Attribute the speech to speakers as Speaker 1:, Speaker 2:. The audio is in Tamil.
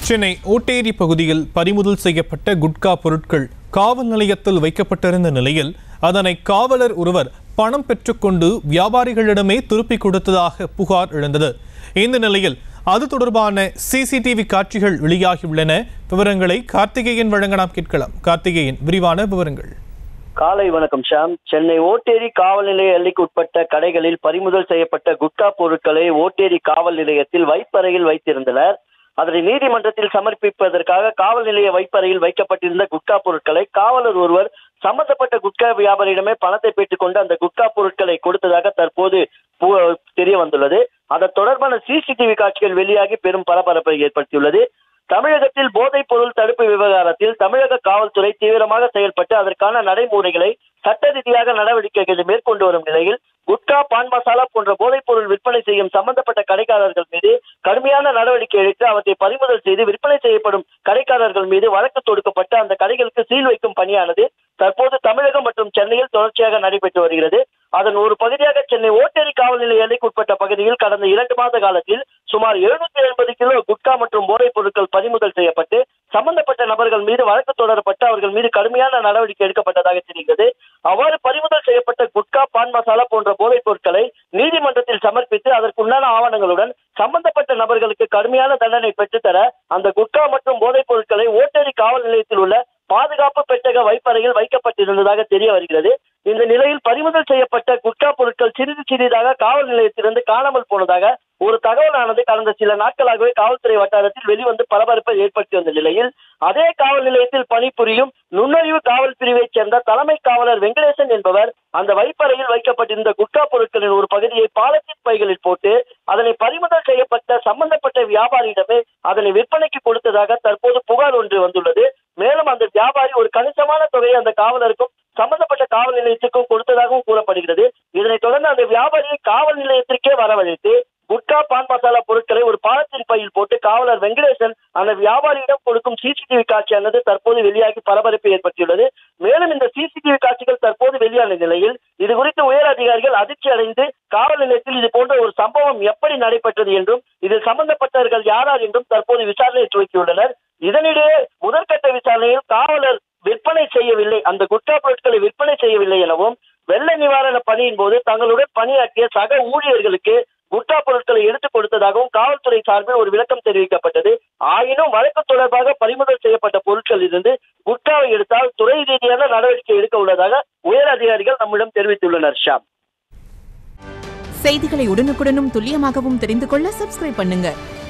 Speaker 1: சென்னை ஓட்டேரி பகுதியில் பறிமுதல் செய்யப்பட்ட குட்கா பொருட்கள் காவல் நிலையத்தில் வைக்கப்பட்டிருந்த நிலையில் அதனை காவலர் ஒருவர் பணம் பெற்றுக்கொண்டு வியாபாரிகளிடமே திருப்பிக் கொடுத்ததாக புகார் எழுந்தது இந்த நிலையில் அது தொடர்பான சிசிடிவி காட்சிகள் வெளியாகியுள்ளன விவரங்களை கார்த்திகேயன் வழங்க நாம் கேட்கலாம் கார்த்திகேயன் விரிவான விவரங்கள்
Speaker 2: காலை வணக்கம் ஷாம் சென்னை ஓட்டேரி காவல் நிலைய எல்லைக்கு உட்பட்ட கடைகளில் பறிமுதல் செய்யப்பட்ட குட்கா பொருட்களை ஓட்டேரி காவல் நிலையத்தில் வைப்பறையில் வைத்திருந்தனர் அதனை நீதிமன்றத்தில் சமர்ப்பிப்பதற்காக காவல் நிலைய வைப்பறையில் வைக்கப்பட்டிருந்த குட்கா பொருட்களை காவலர் ஒருவர் சம்பந்தப்பட்ட குட்கா வியாபாரியிடமே பணத்தை பெற்றுக்கொண்டு அந்த குட்கா பொருட்களை கொடுத்ததாக தற்போது பு- தெரிய வந்துள்ளது அதன் தொடர்பான சிசிடிவி காட்சிகள் வெளியாகி பெரும் பரபரப்பை ஏற்படுத்தியுள்ளது தமிழகத்தில் போதைப் பொருள் தடுப்பு விவகாரத்தில் தமிழக காவல்துறை தீவிரமாக செயல்பட்டு அதற்கான நடைமுறைகளை சட்ட ரீதியாக நடவடிக்கைகளை மேற்கொண்டு வரும் நிலையில் குட்கா பான் மசாலா போன்ற போதைப் பொருள் விற்பனை செய்யும் சம்பந்தப்பட்ட கடைக்காரர்கள் மீது கடுமையான நடவடிக்கை எடுத்து அவற்றை பறிமுதல் செய்து விற்பனை செய்யப்படும் கடைக்காரர்கள் மீது வழக்கு தொடுக்கப்பட்டு அந்த கடைகளுக்கு சீல் வைக்கும் பணியானது தற்போது தமிழகம் மற்றும் சென்னையில் தொடர்ச்சியாக நடைபெற்று வருகிறது அதன் ஒரு பகுதியாக சென்னை ஓட்டேரி காவல் நிலைய எல்லைக்கு உட்பட்ட பகுதியில் கடந்த இரண்டு மாத காலத்தில் சுமார் எழுநூத்தி எண்பது கிலோ குட்கா மற்றும் போதைப் பொருட்கள் பறிமுதல் செய்யப்பட்டு சம்பந்தப்பட்ட நபர்கள் மீது வழக்கு தொடரப்பட்டு அவர்கள் மீது கடுமையான நடவடிக்கை எடுக்கப்பட்டதாக தெரிகிறது அவ்வாறு பறிமுதல் செய்யப்பட்ட குட்கா பான் மசாலா போன்ற போதைப் பொருட்களை நீதிமன்றத்தில் சமர்ப்பித்து அதற்குண்டான ஆவணங்களுடன் சம்பந்தப்பட்ட நபர்களுக்கு கடுமையான தண்டனை பெற்றுத்தர அந்த குட்கா மற்றும் போதைப் பொருட்களை ஓட்டேரி காவல் நிலையத்தில் உள்ள பாதுகாப்பு பெட்டக வைப்பறையில் வைக்கப்பட்டிருந்ததாக தெரிய வருகிறது இந்த நிலையில் பறிமுதல் செய்யப்பட்ட குட்கா பொருட்கள் சிறிது சிறிதாக காவல் நிலையத்திலிருந்து காணாமல் போனதாக ஒரு தகவலானது கடந்த சில நாட்களாகவே காவல்துறை வட்டாரத்தில் வெளிவந்து பரபரப்பை ஏற்படுத்தி வந்த நிலையில் அதே காவல் நிலையத்தில் பணிபுரியும் நுண்ணறிவு காவல் பிரிவைச் சேர்ந்த தலைமை காவலர் வெங்கடேசன் என்பவர் அந்த வைப்பறையில் வைக்கப்பட்டிருந்த குட்கா பொருட்களின் ஒரு பகுதியை பாலத்தின் பைகளில் போட்டு அதனை பறிமுதல் செய்யப்பட்ட சம்பந்தப்பட்ட வியாபாரியிடமே அதனை விற்பனைக்கு கொடுத்ததாக தற்போது புகார் ஒன்று வந்துள்ளது மேலும் அந்த வியாபாரி ஒரு கணிசமான தொகையை அந்த காவலருக்கும் சம்பந்தப்பட்ட காவல் நிலையத்துக்கும் கொடுத்ததாகவும் கூறப்படுகிறது இதனைத் தொடர்ந்து அந்த வியாபாரியை காவல் நிலையத்திற்கே வரவழைத்து குட்கா பான் மசாலா பொருட்களை ஒரு பாலத்தின் பையில் போட்டு காவலர் வெங்கடேசன் அந்த வியாபாரியிடம் கொடுக்கும் சிசிடிவி காட்சியானது தற்போது வெளியாகி பரபரப்பை ஏற்படுத்தியுள்ளது மேலும் இந்த சிசிடிவி காட்சிகள் தற்போது வெளியான நிலையில் இது குறித்து உயர் அதிகாரிகள் அதிர்ச்சி அடைந்து காவல் நிலையத்தில் இது போன்ற ஒரு சம்பவம் எப்படி நடைபெற்றது என்றும் இதில் சம்பந்தப்பட்டவர்கள் யாரார் என்றும் தற்போது விசாரணை துவக்கியுள்ளனர் இதனிடையே முதற்கட்ட விசாரணையில் காவலர் விற்பனை செய்யவில்லை அந்த குட்கா பொருட்களை விற்பனை செய்யவில்லை எனவும் வெள்ள நிவாரண பணியின் போது தங்களுடன் பணியாற்றிய சக ஊழியர்களுக்கு குட்கா பொருட்களை எடுத்துக் கொடுத்ததாகவும் காவல்துறை சார்பில் ஒரு விளக்கம் தெரிவிக்கப்பட்டது ஆயினும் வழக்கு தொடர்பாக பறிமுதல் செய்யப்பட்ட பொருட்களில் இருந்து குட்காவை எடுத்தால் துறை ரீதியான நடவடிக்கை எடுக்க உள்ளதாக உயர் அதிகாரிகள் நம்மிடம் தெரிவித்துள்ளனர் ஷாம்
Speaker 3: செய்திகளை உடனுக்குடனும் துல்லியமாகவும் தெரிந்து கொள்ள சப்ஸ்கிரைப் பண்ணுங்க